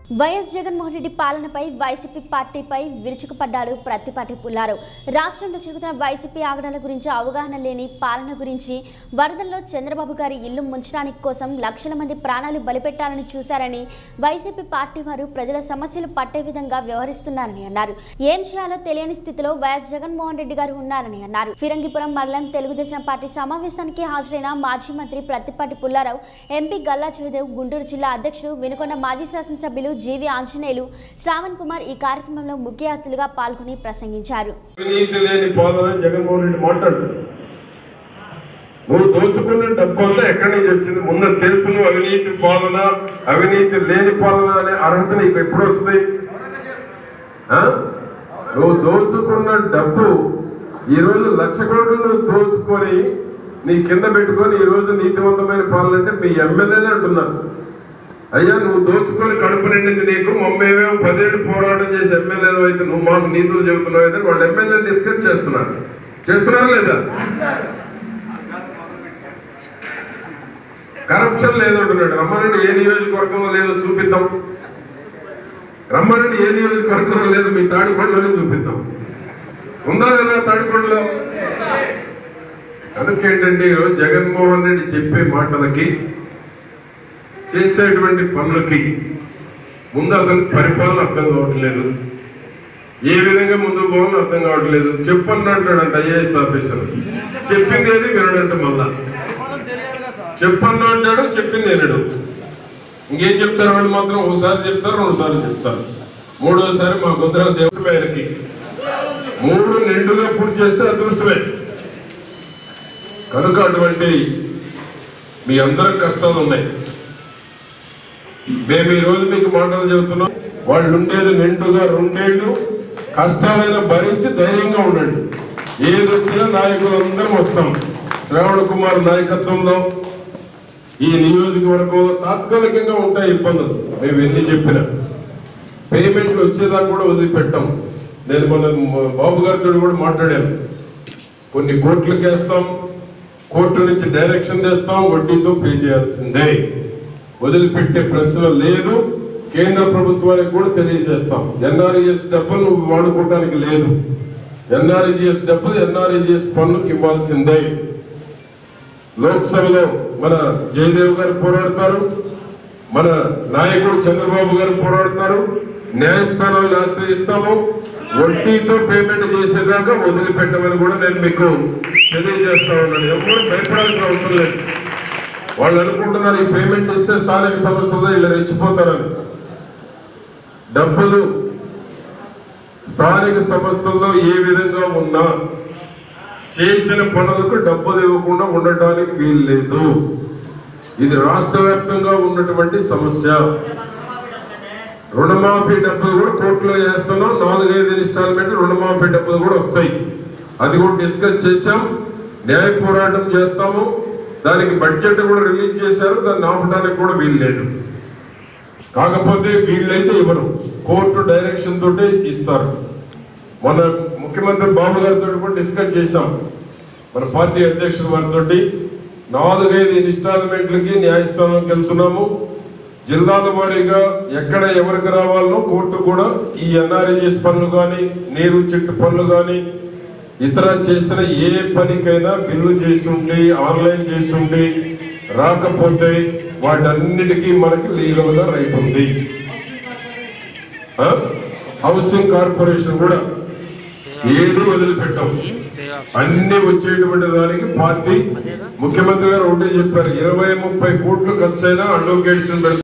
YS Jaganmohan Reddy పాలనపై YCP పార్టీపై విరుచుకుపడ్డాడు ప్రత్తిపాటి పుల్లారావు రాష్ట్రంలో జరుగుతున్న వైసీపీ ఆగడాల గురించి అవగాహన లేని పాలన గురించి వరదల్లో చంద్రబాబు గారి ఇల్లు ముంచడానికి కోసం లక్షల మంది ప్రాణాలు బలిపెట్టాలని చూశారని వైసీపీ పార్టీ వారు ప్రజల సమస్యలు పట్టే విధంగా వ్యవహరిస్తున్నారని అన్నారు ఏం చేయాలో తెలియని స్థితిలో వైఎస్ జగన్మోహన్ రెడ్డి గారు ఉన్నారని అన్నారు ఫిరంగిపురం మండలం తెలుగుదేశం పార్టీ సమావేశానికి హాజరైన మాజీ మంత్రి ప్రత్తిపాటి పుల్లారావు ఎంపీ గల్లా జయదేవ్ గుంటూరు జిల్లా అధ్యక్షుడు వినుకొండ మాజీ శాసనసభ్యులు జీవి ఆంజనేయులు శ్రావణ్ కుమార్ ఈ కార్యక్రమంలో ముఖ్య అతిథులుగా పాల్గొని ప్రసంగించారు అవినీతి లేని పాలన జగన్మోహన్ రెడ్డి మాట్లాడుతున్నాడు నువ్వు దోచుకున్న డబ్బు అంతా ఎక్కడి నుంచి వచ్చింది ముందు తెలుసు నువ్వు అవినీతి పాలన అవినీతి లేని పాలన అనే అర్హత నీకు ఎప్పుడు వస్తుంది ఆ? నువ్వు దోచుకున్న డబ్బు ఈ రోజు లక్ష కోట్లు నువ్వు దోచుకొని నీ కింద పెట్టుకొని ఈ రోజు నీతివంతమైన పాలన అంటే మీ ఎమ్మెల్యేనే అంటున్నారు అయ్యా నువ్వు దోచుకొని కడుపు నిండింది నీకు మమ్మేమేమో పదేళ్ళు పోరాటం చేసి ఎమ్మెల్యేలు అయితే నువ్వు మాకు నీతులు చెబుతున్నావు అయితే వాళ్ళు ఎమ్మెల్యే డిస్కస్ చేస్తున్నారు చేస్తున్నారు లేదా కరప్షన్ లేదంటున్నాడు రమ్మనండి ఏ నియోజకవర్గంలో లేదో చూపిద్దాం రమ్మనండి ఏ నియోజకవర్గంలో లేదు మీ తాడిపండులోనే చూపిద్దాం ఉందా లేదా తాడిపండులో కనుక ఏంటంటే ఈరోజు జగన్మోహన్ రెడ్డి చెప్పే మాటలకి చేసేటువంటి పనులకి ముందు అసలు పరిపాలన అర్థం కావట్లేదు ఏ విధంగా ముందుకు పోవాలని అర్థం కావట్లేదు చెప్పన్న అంటాడంట ఐఏఎస్ ఆఫీసర్ చెప్పింది ఏది వినడంట మళ్ళా చెప్పన్న అంటాడు చెప్పింది వినడు ఇంకేం చెప్తారు వాళ్ళు మాత్రం ఒకసారి చెప్తారు రెండు సార్లు చెప్తారు మూడోసారి మా కుదర దేవుడికి మూడు నిండుగా పూర్తి చేస్తే అదృష్టమే కనుక అటువంటి మీ అందరి కష్టాలు ఉన్నాయి మేము ఈ రోజు మీకు మాటలు చెబుతున్నాం వాళ్ళు ఉండేది నిండుగా రెండేళ్లు కష్టాలైనా భరించి ధైర్యంగా ఉండండి ఏది వచ్చినా నాయకులందరం వస్తాం శ్రావణ్ కుమార్ నాయకత్వంలో ఈ నియోజకవర్గంలో తాత్కాలికంగా ఉంటాయి ఇబ్బందులు మేము ఎన్ని చెప్పినా పేమెంట్లు వచ్చేదాకా కూడా వదిలిపెట్టాం నేను మన బాబు గారితో కూడా మాట్లాడాను కొన్ని కోట్లకి వేస్తాం కోర్టు నుంచి డైరెక్షన్ చేస్తాం వడ్డీతో పే చేయాల్సిందే వదిలిపెట్టే ప్రశ్న లేదు కేంద్ర ప్రభుత్వానికి కూడా తెలియజేస్తాం ఎన్ఆర్ఈఎస్ డబ్బులు నువ్వు వాడుకోవడానికి లేదు ఎన్ఆర్ఈజిఎస్ డబ్బులు ఎన్ఆర్ఈజిఎస్ పన్నుకి ఇవ్వాల్సిందే లోక్సభలో మన జయదేవ్ గారు పోరాడతారు మన నాయకుడు చంద్రబాబు గారు పోరాడతారు న్యాయస్థానాలను ఆశ్రయిస్తాము వడ్డీతో పేమెంట్ చేసేదాకా వదిలిపెట్టమని కూడా నేను మీకు తెలియజేస్తా ఉన్నాను ఎవరు భయపడాల్సిన అవసరం లేదు వాళ్ళు అనుకుంటున్నారు ఈ పేమెంట్ ఇస్తే స్థానిక సంస్థల్లో వీళ్ళు రెచ్చిపోతారని డబ్బులు స్థానిక సంస్థల్లో ఏ విధంగా ఉన్నా చేసిన పనులకు డబ్బులు ఇవ్వకుండా ఉండటానికి వీలు లేదు ఇది రాష్ట్ర వ్యాప్తంగా ఉన్నటువంటి సమస్య రుణమాఫీ డబ్బులు కూడా కోర్టులో వేస్తున్నాం నాలుగైదు ఇన్స్టాల్మెంట్ రుణమాఫీ డబ్బులు కూడా వస్తాయి అది కూడా డిస్కస్ చేశాం న్యాయ పోరాటం చేస్తాము దానికి బడ్జెట్ కూడా రిలీజ్ చేశారు దాన్ని ఆపడానికి కూడా వీలు లేదు కాకపోతే వీళ్ళైతే ఇవ్వరు కోర్టు డైరెక్షన్ తోటే ఇస్తారు మన ముఖ్యమంత్రి బాబు గారితో కూడా డిస్కస్ చేశాం మన పార్టీ అధ్యక్షుడు వారితో నాలుగైదు ఇన్స్టాల్మెంట్లకి న్యాయస్థానంకి వెళ్తున్నాము జిల్లాల వారీగా ఎక్కడ ఎవరికి రావాలనో కోర్టు కూడా ఈ ఎన్ఆర్ఈఎస్ పనులు కానీ నీరు చెట్టు పనులు కానీ ఇతర చేసిన ఏ పనికైనా బిల్లు చేసి ఉండి ఆన్లైన్ చేసి ఉండి రాకపోతే వాటన్నిటికీ మనకి లీగల్ గా రైట్ ఉంది ఆ? హౌసింగ్ కార్పొరేషన్ కూడా ఏది వదిలిపెట్టాం అన్ని వచ్చేటువంటి దానికి పార్టీ ముఖ్యమంత్రి గారు ఒకటే చెప్పారు ఇరవై ముప్పై కోట్లు ఖర్చు అయినా అడ్వకేట్స్